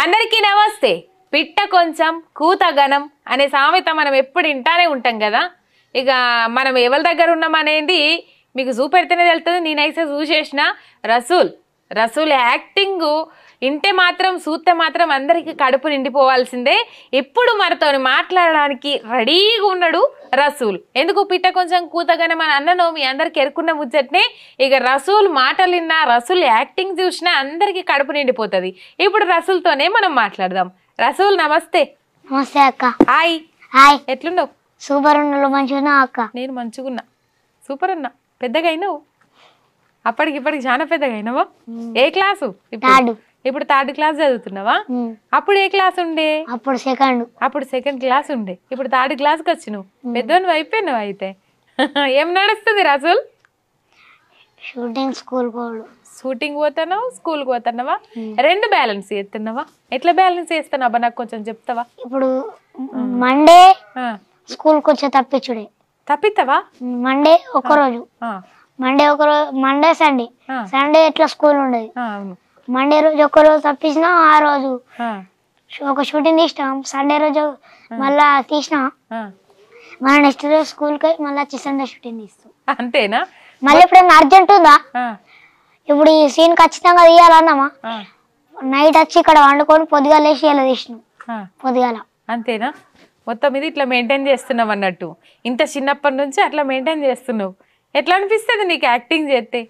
అందరికీ నమస్తే పిట్ట కొంచెం కూత గణం అనే సామెత మనం ఎప్పుడు వింటానే ఉంటాం కదా ఇక మనం ఎవరి దగ్గర ఉన్నాం అనేది మీకు చూపెడితేనే తెలుస్తుంది నేనైతే చూసేసిన రసూల్ రసూల్ యాక్టింగ్ ఇంటే మాత్రం చూస్తే మాత్రం అందరికీ కడుపు నిండిపోవాల్సిందే ఎప్పుడు మనతో మాట్లాడడానికి రెడీగా ఉన్నాడు రసూల్ ఎందుకు పిట్ట కొంచెం కూతగానే మన అన్నను మీ అందరికి ఎరుకున్న ముచ్చట్నే ఇక రసూల్ మాటలు విన్నా రసూల్ యాక్టింగ్ చూసినా అందరికీ కడుపు నిండిపోతుంది ఇప్పుడు రసూల్తోనే మనం మాట్లాడదాం రసూల్ నమస్తే నమస్తే అక్క హాయ్ హాయ్ ఎట్లున్నావు సూపర్ ఉండలు మంచిగా అక్క నేను మంచిగున్నా సూపర్ అన్నా పెద్దగా అయినావు అప్పటికి ఇప్పటికి చాలా పెద్దగా అయినావా ఏ క్లాసు ఇప్పుడు థర్డ్ ఇప్పుడు థర్డ్ క్లాస్ చదువుతున్నావా ఉమ్. అప్పుడు ఏ క్లాస్ ఉండే అప్పుడు సెకండ్ అప్పుడు సెకండ్ క్లాస్ ఉండే ఇప్పుడు థర్డ్ క్లాస్కి వచ్చినావు పెద్దోని అయిపోయినావు అయితే ఏం నడుస్తుంది రాజుల్ షూటింగ్ స్కూల్ కోళ్ళు షూటింగ్ పోతున్నావు స్కూల్కి పోతున్నావా రెండు బ్యాలెన్స్ చేస్తున్నావా ఎట్లా బ్యాలెన్స్ చేస్తున్నావా నాకు కొంచెం చెప్తావా ఇప్పుడు మండే ఆ, స్కూల్కి వచ్చే తప్పించుడే తప్పిస్తావా మండే ఒక రోజు ఆ, మండే ఒక రోజు మండే సండే ఆ, సండే ఎట్లా స్కూల్ ఉండదు ఆ, అవును మండే రోజు ఒక రోజు తప్పించినా ఆ రోజు ఆ, షూ- ఒక షూటింగ్ తీసినాం సండే రోజు మళ్ళా తీసినా ఆ. మళ్ళీ నెక్స్ట్ రోజు స్కూల్కి మళ్ళీ వచ్చి సండే షూటింగ్ తీస్తాం అంతేనా మళ్ళీ ఎప్పుడైనా అర్జెంట్ ఉందా ఆ, ఇప్పుడు ఈ సీన్ ఖచ్చితంగా తీయాలన్నామా ఆ, నైట్ వచ్చి ఇక్కడ వండుకొని పొద్దుగా లేచి ఇలా తీసినాం ఆ. పొద్దుగాల అంతేనా మొత్తం ఇది ఇట్లా మెయింటైన్ చేస్తున్నావు అన్నట్టు ఇంత చిన్నప్పటి నుంచి అట్లా మెయింటైన్ చేస్తున్నావు ఎట్లా అనిపిస్తుంది నీకు యాక్టింగ్ చేస్తే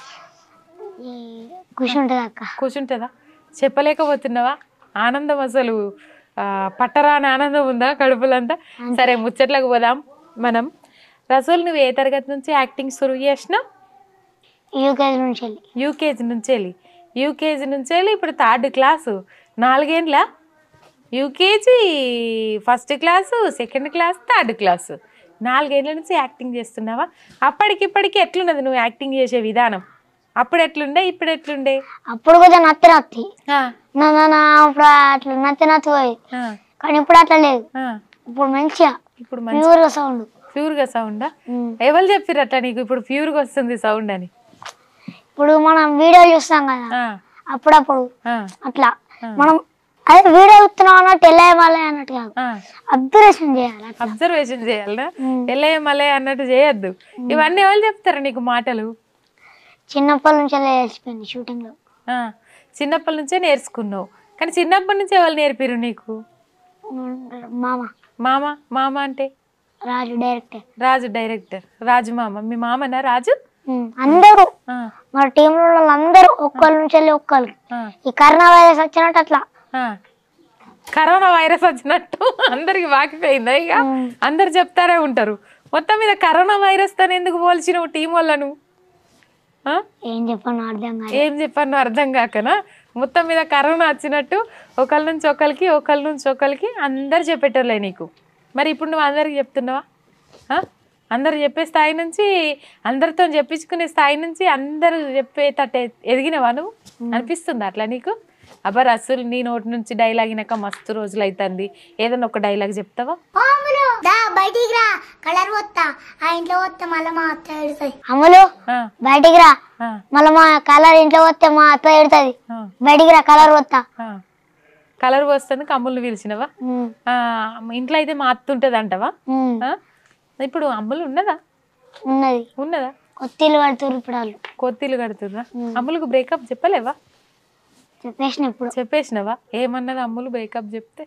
ఈ కూర్చుంటుంది అక్క కూర్చుంటుందా చెప్పలేకపోతున్నావా ఆనందం అసలు ఆ, పట్టరాని ఆనందం ఉందా కడుపులంతా సరే ముచ్చట్లకు పోదాం మనం రసూల్ నువ్వు ఏ తరగతి నుంచి యాక్టింగ్ సురువు చేసినావు యూకేజీ నుంచి వెళ్ళి యూకేజీ నుంచి వెళ్ళి యూకేజీ నుంచి వెళ్ళి ఇప్పుడు థర్డ్ క్లాసు నాలుగేండ్ల UKG first class second class third class నాలుగేండ్ల నుంచి యాక్టింగ్ చేస్తున్నావా అప్పటికిప్పటికి ఎట్లున్నది నువ్వు యాక్టింగ్ చేసే విధానం అప్పుడు ఎట్లుండే ఇప్పుడు ఎట్లుండే అప్పుడు కూడా నత్తి నత్తి ఆ, నా నా- నా అప్పుడు అట్లా నత్తి నత్తి పోయి ఆ, కానీ ఇప్పుడు అట్లా లేదు ఆ. ఇప్పుడు మంచిగా ఇప్పుడు మంచి ప్యూర్గా సౌండ్ ప్యూర్గా సౌండా ఎవరు చెప్పిర్రు అట్లా నీకు ఇప్పుడు ప్యూర్గా వస్తుంది సౌండ్ అని ఇప్పుడు మనం వీడియో చూస్తాం కదా ఆ, అప్పుడప్పుడు ఆ, అట్లా మనం అదే వీడియో చూస్తున్నాం అన్నట్టు వెళ్ళేయాలి అన్నట్టు కాదు ఆ. అబ్జర్వేషన్ చేయాలి అట్లా అబ్జర్వేషన్ చేయాలనా ఉమ్. ఎల్లయ్య మల్లయ్య అన్నట్టు చేయొద్దు ఇవన్నీ ఎవరు చెప్తారు నీకు మాటలు చిన్నప్పటి నుంచి అలా తెలిసిపోయింది షూటింగ్ లో ఆ, చిన్నప్పటి నుంచే నేర్చుకున్నావు కానీ చిన్నప్పటి నుంచి ఎవరు నేర్పిరు నీకు మామ మామ మామ అంటే రాజు డైరెక్టర్ రాజు డైరెక్టర్ రాజు మామ మీ మామనా రాజు అందరూ ఆ, మన టీంలో వాళ్ళందరూ ఒక్కరి నుంచి వెళ్ళి ఒక్కరికి ఆ, ఈ కరోనా వైరస్ వచ్చినట్టు అట్లా ఆ. కరోనా వైరస్ వచ్చినట్టు అందరికి వాకిపోయిందా ఇక ఉమ్. అందరు చెప్తారే ఉంటారు మొత్తం మీద కరోనా వైరస్ తో ఎందుకు పోల్చినావు టీం వాళ్ళను ఆ? ఏం చెప్పాను అర్థం కాదు ఏం చెప్పాను అర్థం కాకనా మొత్తం మీద కరోనా వచ్చినట్టు ఒకళ్ళ నుంచి ఒకరికి ఒకళ్ళ నుంచి ఒకరికి అందరు చెప్పేటోళ్ళే నీకు మరి ఇప్పుడు నువ్వు అందరికి చెప్తున్నావా ఆ? అందరు చెప్పే స్థాయి నుంచి అందరితో చెప్పించుకునే స్థాయి నుంచి అందరూ చెప్పేటట్టు ఎదిగినవా నువ్వు అనిపిస్తుందా అట్లా నీకు అబ్బా అసలు నీ నోటి నుంచి డైలాగ్ వినక మస్తు రోజులు అవుతుంది ఏదైనా ఒక డైలాగ్ చెప్తావా బయటికి రా కలర్ వస్తా ఆ ఇంట్లో వస్తే మళ్ళీ మా అత్త ఎడుతుంది అమలు ఆ, బయటికి రా ఆ, మళ్ళీ మా కలర్ ఇంట్లో వస్తే మా అత్త ఎడుతుంది ఆ, బయటికి రా కలర్ వస్తా ఆ. కలర్ పోస్తుంది కమ్ములు పిలిచినవా ఆ, ఇంట్లో అయితే మా అత్త ఉంటుంది అంటవా ఆ? ఇప్పుడు అమ్ములు ఉన్నదా ఉన్నది ఉన్నదా కొత్తిల్లు పడుతున్నారు ఇప్పుడు వాళ్ళు కొత్తిల్లు కడుతుందా అమ్ములకు బ్రేకప్ చెప్పలేవా చెప్పేసిన ఇప్పుడు చెప్పేసినవా ఏమన్నది అమ్ములు బ్రేకప్ చెప్తే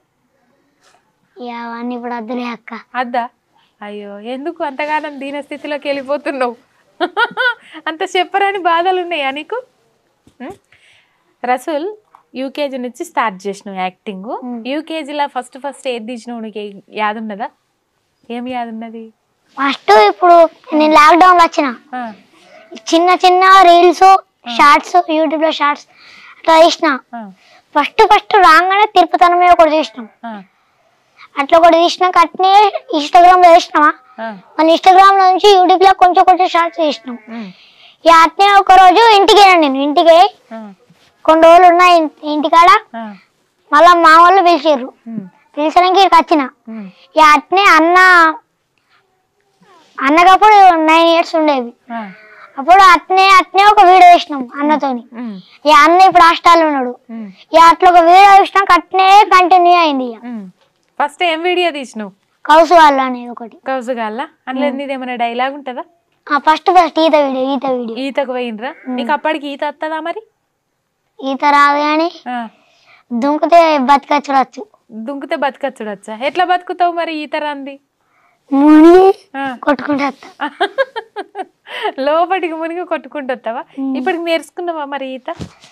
ఇక అవన్నీ ఇప్పుడు వద్దులే అక్క అద్దా అయ్యో ఎందుకు అంతగానం దీన స్థితిలోకి వెళ్ళిపోతున్నావు అంత చెప్పరాని బాధలు ఉన్నాయా నీకు ఉం? రసూల్ యూకేజీ నుంచి స్టార్ట్ చేసినావు యాక్టింగ్ యూకేజీలో ఫస్ట్ ఫస్ట్ ఏది తీసినావు నీకు ఏ- యాదున్నదా ఏం యాదున్నది ఫస్ట్ ఇప్పుడు నేను లాక్డౌన్ లో వచ్చిన ఆ, చిన్న చిన్న రీల్స్ షార్ట్స్ యూట్యూబ్ లో షార్ట్స్ అట్లా తీసిన ఆ, ఫస్ట్ ఫస్ట్ రాగానే తిరుపతి మీద ఒకటి తీసినాం ఆ, అట్లా ఒకటి తీసినాక అట్నే ఇన్స్టాగ్రామ్ లో వేసినామా ఆ, మళ్ళీ ఇన్స్టాగ్రామ్ లో నుంచి యూట్యూబ్ లో కొంచెం కొంచెం షార్ట్స్ తీసినాం ఉం, ఇక అట్నే ఒక రోజు ఇంటికి వెళ్ళాను నేను ఇంటికి పోయి ఆ, కొన్ని రోజులు ఉన్నా ఇన్- ఇంటికాడ ఆ, మళ్ళీ మా వాళ్ళు పిలిచిర్రు ఉం, పిలిచడానికి ఇక్కడికి వచ్చిన ఉం, ఇక అట్నే అన్న అన్నకప్పుడు నైన్ ఇయర్స్ ఉండేవి ఆ, అప్పుడు అట్నే అట్నే ఒక వీడియో వేసినాం అన్నతోని ఉమ్, ఇక అన్న ఇప్పుడు హాస్టల్లో ఉన్నాడు ఉమ్, ఇక అట్లా ఒక వీడియో వేసినాక అట్నే కంటిన్యూ అయింది ఇక ఉమ్. ఫస్ట్ ఏం వీడియో తీసినావు కౌసు వాళ్ళు అనేది ఒకటి కౌసుగాల్ల అందులో నీది ఏమైనా డైలాగ్ ఉంటుందా ఫస్ట్ ఫస్ట్ ఈత వీడియో ఈత వీడియో ఈతకు పోయినరా నీకు అప్పటికి ఈత వస్తుందా మరి ఈత రాదు కానీ ఆ, దుంకితే బతికచ్చడచ్చు దుంకితే బతకచ్చుడచ్చా ఎట్లా బతుకుతావు మరి ఈత రాంది మునిగి ఆ. కొట్టుకుంటా వస్తా. లోపటికి మునిగి కొట్టుకుంటూ వస్తావా ఇప్పటికి నేర్చుకున్నావా మరి ఈత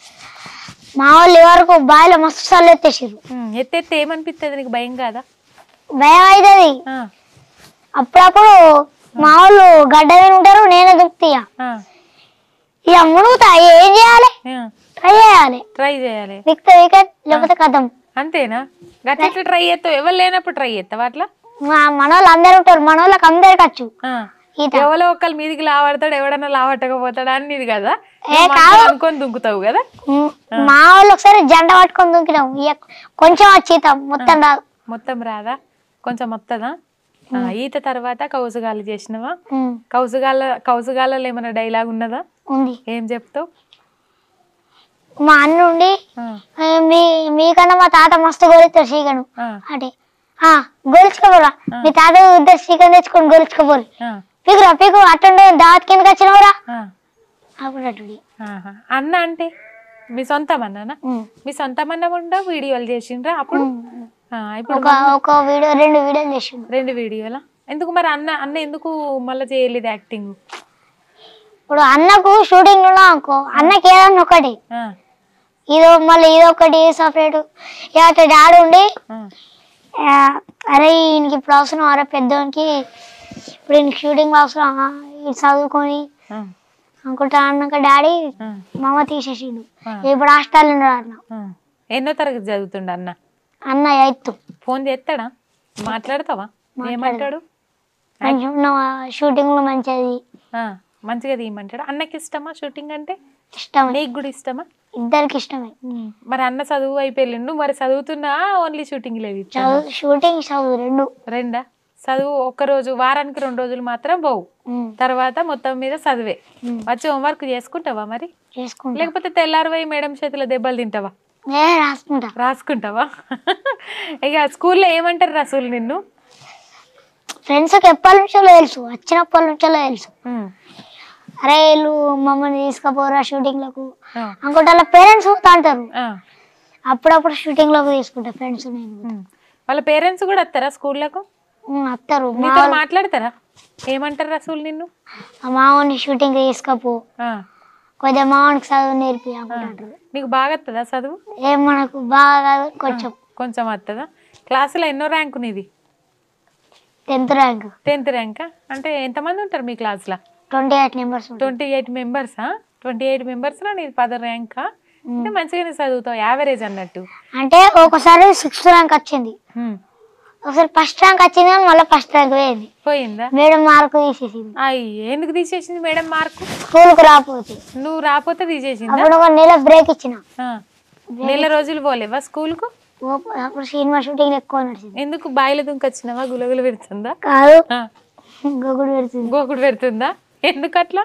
మా వాళ్ళు వరకు బావిలో మస్తు సార్లు ఎత్తేసారు ఉమ్, ఎత్తెత్తే ఏమనిపిస్తుంది నీకు భయం కాదా భయం అవుతుంది ఆ, అప్పుడప్పుడు మా వాళ్ళు గడ్డ మీద ఉంటారు నేనే దుంకుతీయ ఆ, ఇక మునుగుతా ఏం చేయాలి ఆ. ట్రై చేయాలి ట్రై చేయాలి విక్త వికెట్ లేకపోతే కథం అంతేనా గట్ల ట్రై చేస్తావు ఎవరు లేనప్పుడు ట్రై చేస్తావా అట్లా మా మన వాళ్ళు అందరు ఉంటారు మన వాళ్ళకి అందరికి వచ్చు ఆ. ఈత ఎవరో ఒకళ్ళు మీదికి లావడతాడు ఎవడన్నా లావట్టకపోతాడా అని ఇది కదా ఏ నువ్వు కాదు. మంచిగా అనుకొని దుంకుతావు కదా ఉమ్, మా వాళ్ళు ఒకసారి జెండ పట్టుకొని దుంకినాం ఇక కొంచెం వచ్చి ఈత మొత్తం రాదు మొత్తం రాదా కొంచెం వస్తుందా ఆ, ఈత తర్వాత కౌసుగాలు చేసినవా ఉమ్, కౌసుగాల కౌసుగాలలో ఏమైనా డైలాగ్ ఉన్నదా ఉంది ఏం చెప్తావు మా అన్న ఉండి ఆ, "ఏ, మీ మీకన్నా మా తాత మస్తు గోలిస్తారు చీకను ఆ, అంటే ఆ గోలిచుకోపోరా మీ తాత ఇద్దరు చీకన్ తెచ్చుకొని గోలిచుకోపోరు ఆ, పీకురా పీకు అట్టుండే దావత్ కిందకి వచ్చినవరా ఆ, అప్పుడు అటు ఆహా. అన్న అంటే మీ సొంతం అన్ననా మీ సొంతం అన్న ఉండా వీడియోలు చేసిండ్రా అప్పుడు ఆ, ఇప్పుడు ఒక ఒక వీడియో రెండు వీడియోలు చేసిండు రెండు వీడియోలా ఎందుకు మరి అన్న అన్న ఎందుకు మళ్ళీ చేయలేదు యాక్టింగ్ ఇప్పుడు అన్నకు షూటింగ్ ఉన్నా అనుకో అన్నకి ఏదన్నా ఒకటి ఇదో మళ్ళీ ఇదో ఒకటి సపరేట్ ఇక డాడీ ఉండి ఆ, అరే ఈయనకి ఇప్పుడు అవసరం అరే పెద్దోనికి ఇప్పుడు ఈయనకి షూటింగ్ అవసరం ఆ, ఇది చదువుకొని అనుకుంటా అన్నాక డాడీ మామ తీసేసిండు ఆ. ఇప్పుడు హాస్టల్ ఉన్నాడు అన్న ఎన్నో తరగతి చదువుతుండ అన్న అన్న ఎయిత్ ఫోన్ చేస్తాడా మాట్లాడతావా ఏమంటాడు కొంచెం నా షూటింగ్ లో మంచిది ఆ, మంచిగా తీయమంటాడు అన్నకి ఇష్టమా షూటింగ్ అంటే ఇష్టమే నీకు కూడా ఇష్టమా ఇద్దరికి ఇష్టమే మరి అన్న చదువు అయిపోయిండు మరి చదువుతున్నా ఓన్లీ షూటింగ్ లేదు చదువు షూటింగ్ చదువు రెండు రెండా చదువు ఒక్క రోజు వారానికి రెండు రోజులు మాత్రం పోవు ఉమ్, తర్వాత మొత్తం మీద చదివే ఉమ్. వచ్చి హోంవర్క్ చేసుకుంటావా మరి చేసుకుంటా లేకపోతే తెల్లారిపోయి మేడం చేతిలో దెబ్బలు తింటావా ఏ రాసుకుంటా రాసుకుంటావా ఇక స్కూల్లో ఏమంటారు రసూలు నిన్ను ఫ్రెండ్స్ కి ఎప్పటి నుంచో తెలుసు వచ్చినప్పటి నుంచో తెలుసు ఉమ్, అరే వీళ్ళు మమ్మల్ని తీసుకుపోరా షూటింగ్ లకు ఆ, అనుకుంటే వాళ్ళ పేరెంట్స్ అంటారు ఆ, అప్పుడప్పుడు షూటింగ్ లోకి తీసుకుంటా ఫ్రెండ్స్ నేను ఉమ్. వాళ్ళ పేరెంట్స్ కూడా వస్తారా స్కూళ్ళకు ఉమ్, వస్తారు మా నీతో మాట్లాడతారా ఏమంటారు రసూలు నిన్ను ఆ మామూని షూటింగ్ తీసుకపో ఆ, కొద్దిగా మామూనికి చదువు నేర్పి అనుకుంటారు నీకు బాగా వస్తుందా చదువు ఏం మనకు బాగా కాదు కొంచెం కొంచెం వస్తుందా క్లాసులో ఎన్నో ర్యాంకు నీది టెన్త్ ర్యాంక్ టెన్త్ ర్యాంకా అంటే ఎంతమంది ఉంటారు మీ క్లాస్లో twenty eight numbers twenty eight మెంబర్సా ట్వంటీ ఎయిట్ మెంబర్స్లో నీది పదో ర్యాంకా అంటే మంచిగానే చదువుతావు యావరేజ్ అన్నట్టు అంటే ఒకసారి సిక్స్త్ ర్యాంక్ వచ్చింది ఉమ్, ఒకసారి ఫస్ట్ ర్యాంక్ వచ్చింది కానీ మళ్ళీ ఫస్ట్ ర్యాంక్ పోయింది పోయిందా మేడం మార్కు తీసేసింది అయ్యి ఎందుకు తీసేసింది మేడం మార్కు స్కూల్కి రాకపోతే నువ్వు రాకపోతే తీసేసిందా అప్పుడు ఒక నెల బ్రేక్ ఇచ్చిన ఆ. నెల రోజులు పోలేవా స్కూల్కు ఓ- అప్పుడు సినిమా షూటింగ్ ఎక్కువ నడిచింది ఎందుకు బాయిల దుంకొచ్చినావా గులగులు పెడుతుందా కాదు ఆ. గొగుడు పెడుతుంది గోకుడు పెడుతుందా ఎందుకు అట్లా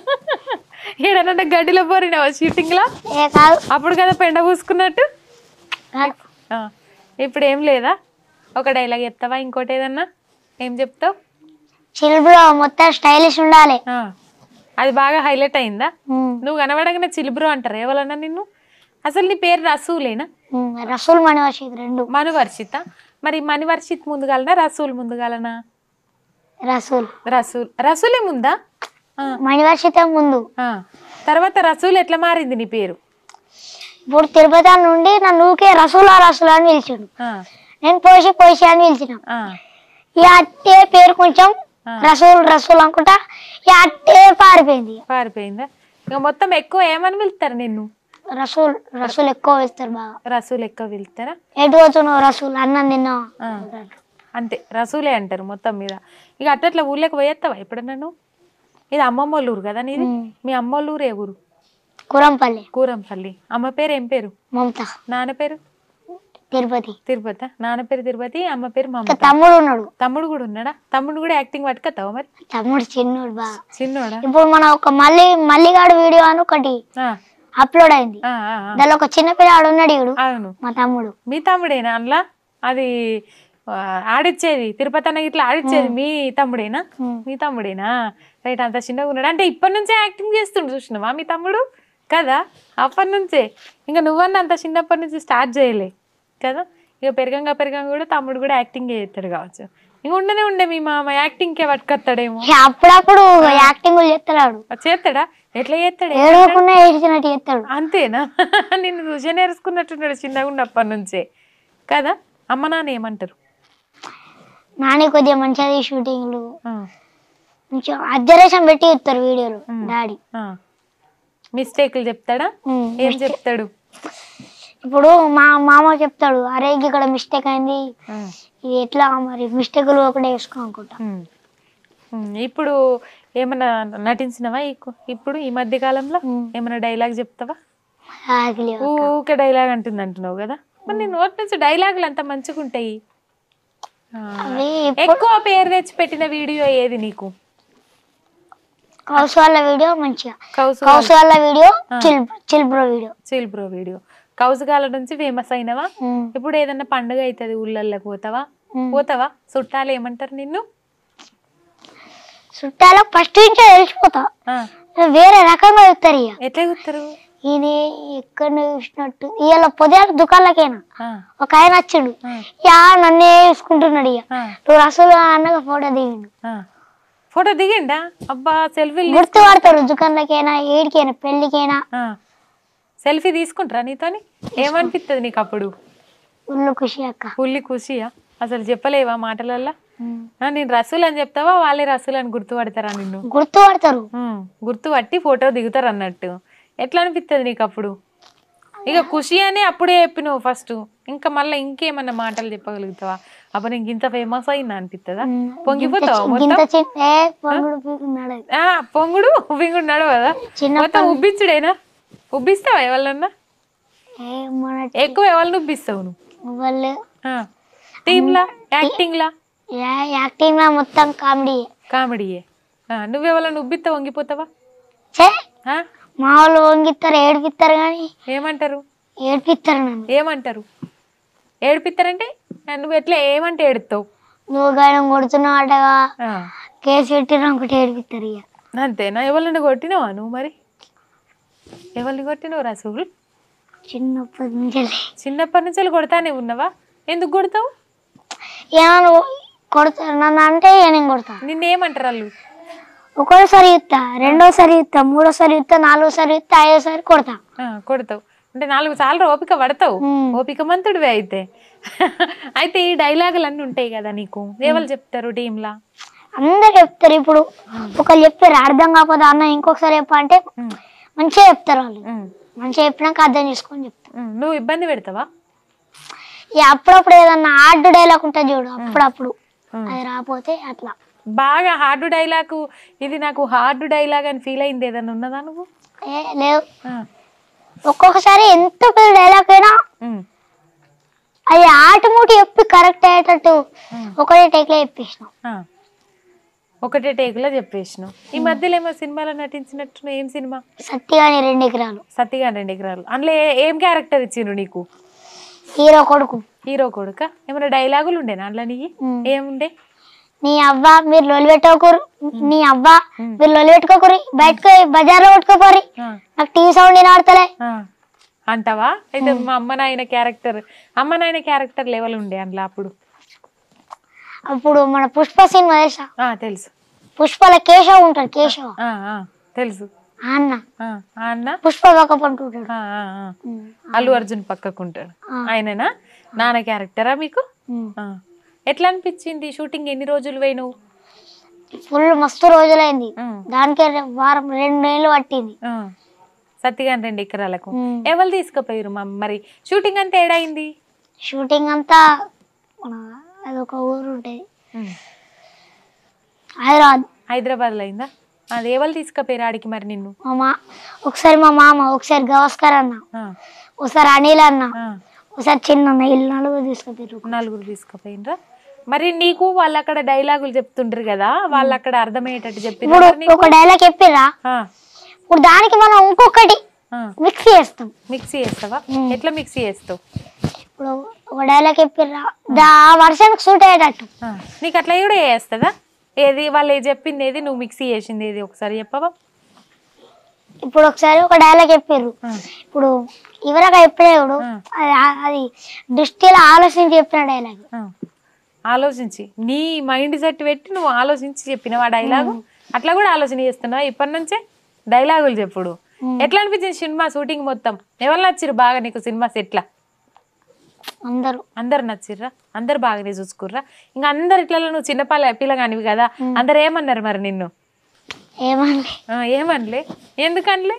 ఏడనంటే గడ్డిలో పోరినావా షూటింగ్లా ఏ కాదు అప్పుడు కదా పెండ పూసుకున్నట్టు కాదు ఆ. ఇప్పుడు ఏం లేదా ఒక డైలాగ్ చెప్తావా ఇంకోటి ఏదన్నా ఏం చెప్తావు చిలుబులో మొత్తం స్టైలిష్ ఉండాలి ఆ. అది బాగా హైలైట్ అయిందా ఉమ్, నువ్వు కనబడగానే చిలుబ్రో అంటారు ఎవరన్నా నిన్ను అసలు నీ పేరు రసూలేనా ఉమ్, రసూల్ మణివర్షిత్ రెండు మను వర్షిత మరి మణి వర్షిత్ ముందుగాలనా రసూల్ ముందుగాలనా రసూల్ రసూల్ రసూలే ముందా ఆ, మణివర్షిత ముందు ఆ. తర్వాత రసూల్ ఎట్లా మారింది నీ పేరు ఇప్పుడు తిరుపతి నుండి నన్ను ఊకే రసూలా రసూలా అని పిలిచాడు ఆ, నేను పోసి పోసి అని పిలిచిన ఆ, ఈ అట్టే పేరు కొంచెం ఆ. రసూల్ రసూల్ అనుకుంటా ఈ అట్టే పారిపోయింది పారిపోయిందా ఇక మొత్తం ఎక్కువ ఏమని పిలుస్తారు నిన్ను రసూల్ రసూల్ ఎక్కువ వేస్తారు బాగా రసూల్ ఎక్కువ పిలుస్తారా ఎటు పోతున్నావు రసూల్ అన్నం తిన్నావు ఆ. అంతే రసూలే అంటారు మొత్తం మీద ఇక అట్లా ఊళ్ళోకి పోయేస్తావా ఎప్పుడన్నా నువ్వు ఇది అమ్మమ్మ వాళ్ళ ఊరు కదా నీది ఉమ్. మీ అమ్మ వాళ్ళ ఊరు ఏ ఊరు కురంపల్లి కూరంపల్లి అమ్మ పేరు ఏం పేరు మమత నాన్న పేరు తిరుపతి తిరుపతి నాన్న పేరు తిరుపతి అమ్మ పేరు ఇంకా మమత తమ్ముడు ఉన్నాడు తమ్ముడు కూడా ఉన్నాడా తమ్ముడు కూడా యాక్టింగ్ పట్టుకొస్తావా మరి తమ్ముడు చిన్నోడు బాగా చిన్నోడా ఇప్పుడు మన ఒక మల్లి మల్లిగాడు వీడియో అని ఒకటి ఆ, అప్లోడ్ అయింది ఆ, ఆ, ఆ. దానిలో ఒక చిన్న పిల్లాడు ఉన్నాడు ఈడు అవును మా తమ్ముడు మీ తమ్ముడేనా అందులో అది ఆ, ఆడిచ్చేది తిరుపతి అన్న ఇట్లా ఆడిచ్చేది మీ తమ్ముడేనా ఉమ్. మీ తమ్ముడేనా రైట్ అంత చిన్నగా ఉన్నాడు అంటే ఇప్పటి నుంచే యాక్టింగ్ చేస్తుండు చూసినావా మీ తమ్ముడు కదా అప్పటి నుంచే ఇంకా నువ్వన్న అంత చిన్నప్పటి నుంచి స్టార్ట్ చేయలే కదా ఇక పెరగంగా పెరగంగా కూడా తమ్ముడు కూడా యాక్టింగ్ చేస్తాడు కావచ్చు ఇంక ఉండనే ఉండే మీ మామ యాక్టింగ్కే పట్టుకొస్తాడేమో ఇక అప్పుడప్పుడు యాక్టింగ్ చేస్తున్నాడు చేస్తాడా ఎట్లా చేస్తాడు ఏడవకుండా ఏడ్చినట్టు చేస్తాడు అంతేనా నిన్ను రుచి నేర్చుకున్నట్టున్నాడు చిన్నగా ఉన్నప్పటి నుంచే కదా అమ్మ నాన్న ఏమంటారు నాని కొద్దిగా మంచిగా షూటింగ్లు ఆ, మంచిగా అబ్జర్వేషన్ పెట్టి ఇస్తారు వీడియోలు ఉమ్. డాడీ ఆ. మిస్టేక్లు చెప్తాడా ఉమ్. ఏం చెప్తాడు ఇప్పుడు మా మామ చెప్తాడు అరే ఇక్కడ మిస్టేక్ అయింది ఆ, ఇది ఎట్లా మరి మిస్టేక్లు ఒకటే వేసుకో అనుకుంటా ఉమ్. ఉమ్, ఇప్పుడు ఏమన్నా నటించినవా ఈ- ఇప్పుడు ఈ మధ్య కాలంలో ఉమ్. ఏమన్నా డైలాగ్ చెప్తావా ఆకలి ఊకే డైలాగ్ అంటుంది అంటున్నావు కదా మరి నీ నోటి నుంచి డైలాగులు అంత మంచిగా ఉంటాయి ఆ, అవి ఇప్పుడు ఎక్కువ పేరు తెచ్చి పెట్టిన వీడియో ఏది నీకు కౌసు వాళ్ళ వీడియో మంచిగా కౌసు కౌసు వాళ్ళ video chill chill bro video chill bro video కౌసుగాల నుంచి ఫేమస్ అయినవా ఉమ్. ఇప్పుడు ఏదన్నా పండుగ అవుతుంది ఊళ్ళల్లోకి పోతావా ఉమ్. పోతావా చుట్టాలు ఏమంటారు నిన్ను చుట్టాలు ఫస్ట్ నుంచే తెలిసిపోతా ఆ, వేరే రకంగా చెప్తారు ఇక ఎట్లా కూతారు ఈయన ఎక్కడ చూసినట్టు ఇవాళ పొద్దున దుకాణాలకైనా ఒక ఆయన వచ్చిండు యా నన్నే చూసుకుంటున్నాడు ఇక నువ్వు రసూలు అన్నగా ఫోటో దిగిండు ఫోటో దిగిండా అబ్బా సెల్ఫీలు గుర్తు పడతారు దుకాణాలకైనా ఏడికైనా పెళ్లికైనా సెల్ఫీ తీసుకుంటారా నీతోని ఏమనిపిస్తుంది నీకు అప్పుడు ఉల్లు ఖుషి అక్క పుల్లి ఖుషియా అసలు చెప్పలేవా మాటలల్లా ఆ, నేను రసూల్ అని చెప్తావా వాళ్ళే రసూల్ అని గుర్తుపడతారా నిన్ను గుర్తు పడతారు ఉమ్, గుర్తుపట్టి ఫోటో దిగుతారు అన్నట్టు ఎట్లా అనిపిస్తుంది నీకు అప్పుడు ఇక ఖుషి అని అప్పుడే చెప్పినావు ఫస్ట్ ఇంకా మళ్ళీ ఇంకేమన్నా మాటలు చెప్పగలుగుతావా అప్పుడు ఇంక ఇంత ఫేమస్ అయిందా అనిపిస్తుందా పొంగిపోతావా మొత్తం గింత చిన్న ఏ పొంగుడు పీకున్నాడు అది. ఆ, పొంగుడు ఉబ్బింగున్నాడు కదా చిన్న మొత్తం ఉబ్బిచ్చుడేనా ఉబ్బిస్తావా ఎవరన్నా ఏ మన ఎక్కువ ఎవరిని ఉబ్బిస్తావు నువ్వు వాళ్ళు ఆ, టీంలా యాక్టింగ్లా యా- యాక్టింగ్ లో మొత్తం కామెడీ కామెడీయే ఆ, నువ్వెవరన్నా ఉబ్బిస్తా వంగిపోతావా చే ఆ? మా వాళ్ళు వంగిస్తారు ఏడిపిస్తారు కానీ ఏమంటారు ఏడిపిస్తారు నన్ను ఏమంటారు ఏడిపిస్తారంటే ఆ, నువ్వు ఎట్లా ఏమంటే ఏడుస్తావు నువ్వు గాయం కొడుతున్నావు అటగా ఆ, కేసు పెట్టిన ఒకటి ఏడిపిస్తారు ఇక అంతేనా ఎవరిని కొట్టినావా నువ్వు మరి ఎవరిని కొట్టినావు రసూల్ చిన్నప్పటి నుంచి చిన్నప్పటి నుంచి కొడతానే ఉన్నావా ఎందుకు కొడతావు ఏమన్నా కొడతారు నన్ను అంటే ఇక నేను కొడతా నిన్నేమంటారు వాళ్ళు ఒకటోసారి ఇస్తా రెండోసారి ఇస్తా మూడోసారి ఇస్తా నాలుగోసారి ఇస్తా ఐదోసారి కొడతా ఆ, కొడతావు అంటే నాలుగు సార్లు ఓపిక పడతావు ఉమ్. ఓపిక మంతుడివే అయితే అయితే ఈ డైలాగులు అన్నీ ఉంటాయి కదా నీకు ఎవరు చెప్తారు టీంలా అందరు చెప్తారు ఇప్పుడు ఒకరు చెప్పారు అర్థం కాకపోతే అన్న ఇంకొకసారి చెప్ప అంటే ఉమ్, మంచిగా చెప్తారు వాళ్ళు ఉమ్, మంచిగా చెప్పినాక అర్థం చేసుకొని చెప్తారు ఉమ్. నువ్వు ఇబ్బంది పెడతావా ఇక అప్పుడప్పుడు ఏదన్నా హార్డ్ డైలాగ్ ఉంటుంది చూడు అప్పుడప్పుడు ఉమ్. అది రాకపోతే అట్లా బాగా హార్డ్ డైలాగ్ ఇది నాకు హార్డ్ డైలాగ్ అని ఫీల్ అయింది ఏదన్నా ఉన్నదా నువ్వు ఏ లేవు ఆ, ఒక్కొక్కసారి ఎంత పెద్ద డైలాగ్ అయినా ఉమ్, అది ఆటమూటి చెప్పి కరెక్ట్ అయ్యేటట్టు ఉమ్. ఒకటే టేక్లో చెప్పేసినాం ఆ. ఒకటే టేకులో చెప్పేసినావు ఈ మధ్యలో ఏమో సినిమాలో నటించినట్టు ఏం సినిమా సత్తిగాని రెండు ఎకరాలు సత్తిగా రెండు ఎకరాలు అందులో ఏ- ఏం క్యారెక్టర్ ఇచ్చిండ్రు నీకు హీరో కొడుకు హీరో కొడుక ఏమైనా డైలాగులు ఉండేనా అందులో నీ ఉమ్. ఏముండే నీ అవ్వ మీరు లొలి పెట్టుకోకూరు నీ అవ్వ ఉమ్. మీరు లొలి పెట్టుకోకూరి బయటకు బజార్లో కొట్టుకోపోరి ఆ, నాకు టీవీ సౌండ్ వినబడతలే ఆ. అంటావా అయితే మా అమ్మ నాయన క్యారెక్టర్ అమ్మ నాయన క్యారెక్టర్ లెవెల్ ఉండే అందులో అప్పుడు అప్పుడు మన పుష్ప సినిమా తెలుసా ఆ, తెలుసు పుష్పల కేశవ్ ఉంటాడు కేశవ్ ఆ, ఆ, తెలుసు ఆ అన్న ఆ, ఆ అన్న పుష్ప పక్క పంటుంటాడు ఆ, ఆ, ఆ. అల్లు అర్జున్ పక్కకుంటాడు ఆ. ఆయననా నాన్న క్యారెక్టరా మీకు ఉమ్. ఆ. ఎట్లా అనిపించింది షూటింగ్ ఎన్ని రోజులు పోయినావు ఫుల్ మస్తు రోజులైంది ఉమ్, దానికే రె- వారం రెండు నెలలు పట్టింది ఆ. సత్తిగాని రెండు ఎకరాలకు ఉమ్. ఎవరు తీసుకుపోయారు మా మరి షూటింగ్ అంతా ఏడైంది షూటింగ్ అంతా మన అదొక ఊరు ఉంటుంది ఉమ్. హైదరాబాద్ హైదరాబాద్లో అయిందా అది ఎవరు తీసుకుపోయారు ఆడికి మరి నిన్ను మా మా ఒకసారి మా మామ ఒకసారి గవస్కర్ అన్న ఆ, ఒకసారి అనిల్ అన్న ఆ, ఒకసారి చిన్న ఇల్లు నలుగురు తీసుకుపోయారు నలుగురు తీసుకుపోయినరా మరి నీకు వాళ్ళు అక్కడ డైలాగులు చెప్తుండ్రు కదా వాళ్ళు అక్కడ అర్థమయ్యేటట్టు ఇప్పుడు చెప్పి ఒక డైలాగ్ చెప్పిర్రా ఇప్పుడు దానికి మనం ఇంకొకటి మిక్స్ చేస్తాం మిక్సీ చేస్తావా మ్మ్. ఎట్లా మిక్సీ చేస్తావు ఇప్పుడు ఒక డైలాగ్ చెప్పిర్రా దా ఆ వర్షానికి సూట్ అయ్యేటట్టు ఆ, నీకు అట్లా కూడా చేస్తుందా ఏది వాళ్ళు ఏది చెప్పింది ఏది నువ్వు మిక్సీ చేసింది ఏది ఒకసారి చెప్పవా ఇప్పుడు ఒకసారి ఒక డైలాగ్ చెప్పిర్రు ఆ, ఇప్పుడు ఇవరగా చెప్పినప్పుడు ఆ. అది అది దృష్టిలో ఆలోచించి చెప్పిన డైలాగ్ ఆ. ఆలోచించి నీ మైండ్ సెట్ పెట్టి నువ్వు ఆలోచించి చెప్పినవా డైలాగు అట్లా కూడా ఆలోచన చేస్తున్నావా ఇప్పటి నుంచే డైలాగులు చెప్పుడు ఎట్లా అనిపించింది సినిమా షూటింగ్ మొత్తం ఎవరు నచ్చిరు బాగా నీకు సినిమా సెట్లా అందరూ అందరు నచ్చిర్రా అందరు బాగానే చూసుకుర్రా ఇంకా అందరు ఇట్లా నువ్వు చిన్న పిల్ల పిల్లగానివి కదా అందరు ఏమన్నారు మరి నిన్ను ఏమండి ఆ, ఏమనలే ఎందుకనలే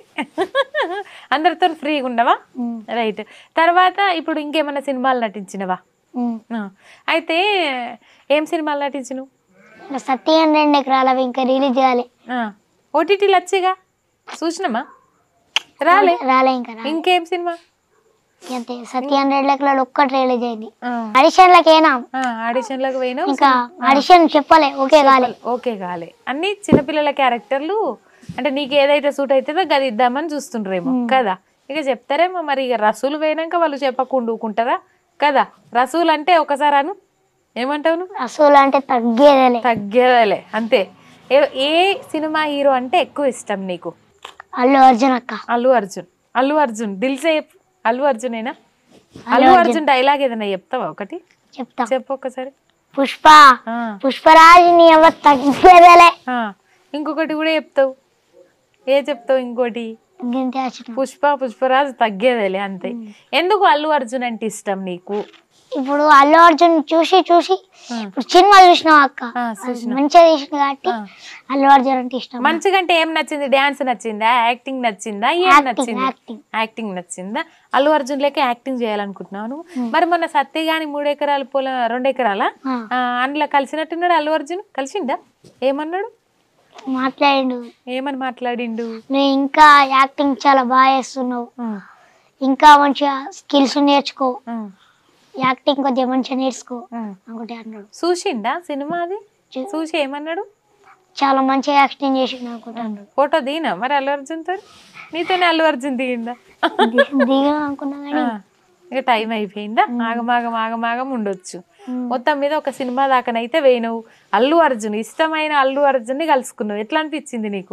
అందరితో ఫ్రీగా ఉండవా రైట్ తర్వాత ఇప్పుడు ఇంకేమన్నా సినిమాలు నటించినవా ఆ, అయితే ఏం సినిమాలు నటించినవు ఇంకా సత్యం రెండు ఎకరాలవి ఇంకా రిలీజ్ చేయాలి ఓటీటీలు వచ్చేగా చూసినమా రాలే రాలే ఇంకా రాలే. ఇంకేం సినిమా అంతే సత్యం రెండు ఎకరాలు ఒక్కటి రిలీజ్ అయింది ఆడిషన్లకి అయినా ఆడిషన్లకు పోయినావు ఇంకా ఆడిషన్ చెప్పలే ఓకే కాలే ఓకే కాలే అన్ని చిన్నపిల్లల క్యారెక్టర్లు అంటే నీకు ఏదైతే సూట్ అవుతుందో గది ఇద్దామని చూస్తుండ్రేమో కదా ఇక చెప్తారేమో మరి ఇక రసూలు పోయినాక వాళ్ళు చెప్పకుండా ఊకుంటారా కదా రసూలు అంటే ఒకసారి అను ఏమంటావు నువ్వు అసలు అంటే తగ్గేదేలే తగ్గేదేలే అంతే ఏ- ఏ సినిమా హీరో అంటే ఎక్కువ ఇష్టం నీకు అల్లు అర్జున్ అక్క అల్లు అర్జున్ అల్లు అర్జున్ దిల్సే చెప్పు అల్లు అర్జునేనా అల్లు అర్జున్ డైలాగ్ ఏదైనా చెప్తావా ఒకటి చెప్తా చెప్పు ఒకసారి పుష్ప ఆ, పుష్పరాజుని ఎవరు తగ్గేదేలే ఆ. ఇంకొకటి కూడా చెప్తావు ఏ చెప్తావు ఇంకోటి గింతే వచ్చిన పుష్ప పుష్పరాజు తగ్గేదేలే అంతే ఎందుకు అల్లు అర్జున్ అంటే ఇష్టం నీకు ఇప్పుడు అల్లు అర్జున్ చూసి చూసి ఆ. ఇప్పుడు సినిమా చూసినావు అక్క ఆ, అది మంచిగా తీసిన కాబట్టి ఆ. అల్లు అర్జున్ అంటే ఇష్టం మంచిగా అంటే ఏం నచ్చింది డాన్స్ నచ్చిందా యాక్టింగ్ నచ్చిందా ఏం యాక్టింగ్ నచ్చింది యాక్టింగ్ యాక్టింగ్ నచ్చిందా అల్లు అర్జున్ లేక యాక్టింగ్ చేయాలనుకుంటున్నావు నువ్వు మరి మొన్న సత్య గాని మూడు ఎకరాల పొలం రెండు ఎకరాల ఆ. అందులో కలిసినట్టున్నాడు అల్లు అర్జున్ కలిసిండా ఏమన్నాడు మాట్లాడిండు ఏమని మాట్లాడిండు నువ్వు ఇంకా యాక్టింగ్ చాలా బాగా చేస్తున్నావు ఉమ్, ఇంకా మంచిగా స్కిల్స్ నేర్చుకో ఉమ్, యాక్టింగ్ కొద్దిగా మంచిగా నేర్చుకో ఉమ్. అనుకుంటే అన్నాడు చూసిండా సినిమా అది చూ- చూసి ఏమన్నాడు చాలా మంచిగా యాక్టింగ్ చేసిండు అనుకుంటా అన్నాడు ఫోటో దిగినా మరి అల్లు అర్జున్ తో నీతోనే అల్లు అర్జున్ దిగిందా ది- దిగా అనుకున్నా కానీ ఆ, ఇక టైం అయిపోయిందా ఆగమాగం ఆగమాగం ఉండొచ్చు ఉమ్. మొత్తం మీద ఒక సినిమా దాకానైతే వేయినవు అల్లు అర్జున్ ఇష్టమైన అల్లు అర్జున్ ని కలుసుకున్నావు ఎట్లా అనిపించింది నీకు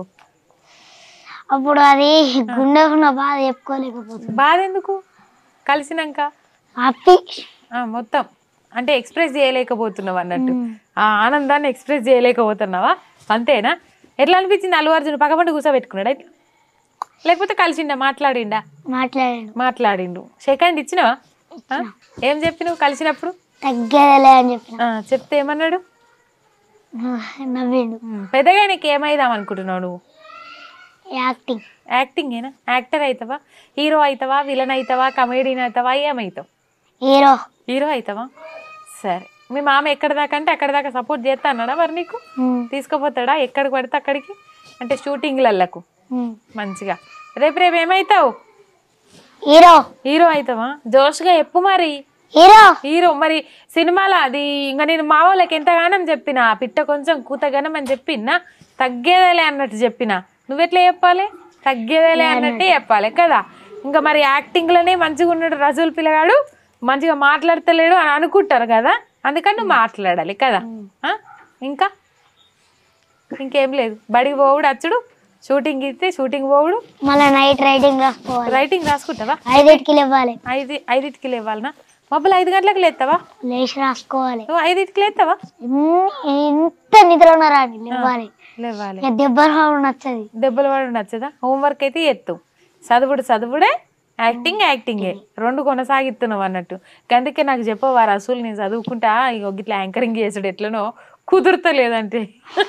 అప్పుడు అది గుండె ఉన్న బాధ చెప్పుకోలేకపోతుంది బాధ ఎందుకు కలిసినాక హ్యాపీ ఆ, మొత్తం అంటే ఎక్స్ప్రెస్ చేయలేకపోతున్నావు అన్నట్టు ఆ ఆనందాన్ని ఎక్స్ప్రెస్ చేయలేకపోతున్నావా అంతేనా ఎట్లా అనిపించింది అల్లు అర్జున్ పక్కపంట కూర్చోబెట్టుకున్నాడా ఇట్లా లేకపోతే కలిసిండా మాట్లాడిండా మాట్లాడాడు మాట్లాడిండు సెకండ్ ఇచ్చినావా ఆ? ఏం చెప్పినావు కలిసినప్పుడు తగ్గేదేలే అని చెప్పిన ఆ, చెప్తే ఏమన్నాడు నవ్విండు ఉమ్, పెద్దగా నీకు ఏమైదాం అనుకుంటున్నావు నువ్వు యాక్టింగ్ యాక్టింగ్ ఏనా యాక్టర్ అవుతావా హీరో అవుతావా విలన్ అవుతావా కమేడియన్ అవుతావా ఏమవుతావు హీరో హీరో అవుతావా సరే మీ మామ ఎక్కడ దాకా అంటే అక్కడ దాకా సపోర్ట్ చేస్తా అన్నాడా మరి నీకు తీసుకుపోతాడా ఎక్కడికి పడితే అక్కడికి అంటే షూటింగ్లలకు మంచిగా రేపు రేపు ఏమవుతావు హీరో హీరో అవుతావా జోష్గా చెప్పు మరి హీరో హీరో మరి సినిమాలో అది ఇంకా నేను మా వాళ్ళకి ఎంతగానం చెప్పిన పిట్ట కొంచెం కూతగానం అని చెప్పినా తగ్గేదేలే అన్నట్టు చెప్పిన నువ్వెట్లా చెప్పాలి తగ్గేదేలే అన్నట్టే చెప్పాలి కదా ఇంకా మరి యాక్టింగ్లోనే మంచిగా ఉన్నాడు రజుల్ పిల్లగాడు మంచిగా మాట్లాడతలేడు అని అనుకుంటారు కదా అందుకని నువ్వు మాట్లాడాలి కదా ఆ? ఇంకా ఇంకేం లేదు బడికి పోవుడు అచ్చుడు షూటింగ్ ఇస్తే షూటింగ్ పోవుడు మళ్ళీ నైట్ రైడింగ్ రాసుకోవాలి రైటింగ్ రాసుకుంటావా ఐదింటికి లేవాలి ఐదు ఐదింటికి లేవాలనా మబ్బులు ఐదు గంటలకు లేస్తావా లేచి రాసుకోవాలి నువ్వు ఐదింటికి లేస్తావా ఇన్ని- ఎంత నిద్ర ఉన్నారా అని లేవాలి లేవాలి ఇక దెబ్బలు రావడం నచ్చది దెబ్బలు పడి నచ్చదా హోంవర్క్ అయితే ఎత్తు చదువుడు చదువుడే యాక్టింగ్ యాక్టింగే రెండు కొనసాగిస్తున్నావు అన్నట్టు అందుకే నాకు చెప్పవారు అసలు నేను చదువుకుంటా ఇక ఇట్లా యాంకరింగ్ చేసుడు ఎట్లనో కుదురుతలేదంటే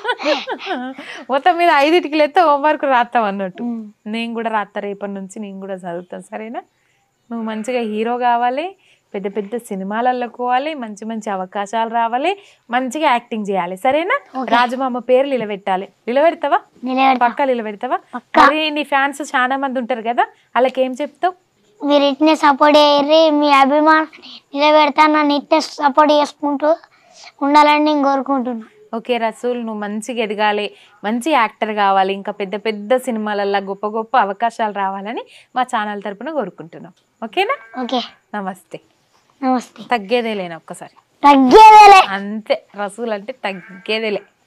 మొత్తం మీద ఐదింటికి లేస్తే హోంవర్క్ రాస్తావు అన్నట్టు నేను కూడా రాస్తా రేపటి నుంచి నేను కూడా చదువుతాను సరేనా నువ్వు మంచిగా హీరో కావాలి పెద్ద పెద్ద సినిమాలలో పోవాలి మంచి మంచి అవకాశాలు రావాలి మంచిగా యాక్టింగ్ చేయాలి సరేనా రాజమామ పేరు నిలబెట్టాలి నిలబెడతావా నిలబెడతా పక్క నిలబెడతావా మరి నీ ఫ్యాన్స్ చాలా మంది ఉంటారు కదా వాళ్ళకి ఏం చెప్తావు మీరు ఇట్నే సపోర్ట్ చేయర్రి మీ అభిమానం నిలబెడతా నన్ను ఇట్నే సపోర్ట్ చేసుకుంటూ ఉండాలని నేను కోరుకుంటున్నా ఓకే రసూల్ నువ్వు మంచిగా ఎదగాలి మంచి యాక్టర్ కావాలి ఇంకా పెద్ద పెద్ద సినిమాలల్లో గొప్ప గొప్ప అవకాశాలు రావాలని మా ఛానల్ తరపున కోరుకుంటున్నాం ఓకేనా ఓకే నమస్తే నమస్తే తగ్గేదేలేనా ఒక్కసారి తగ్గేదేలే అంతే రసూల్ అంటే తగ్గేదేలే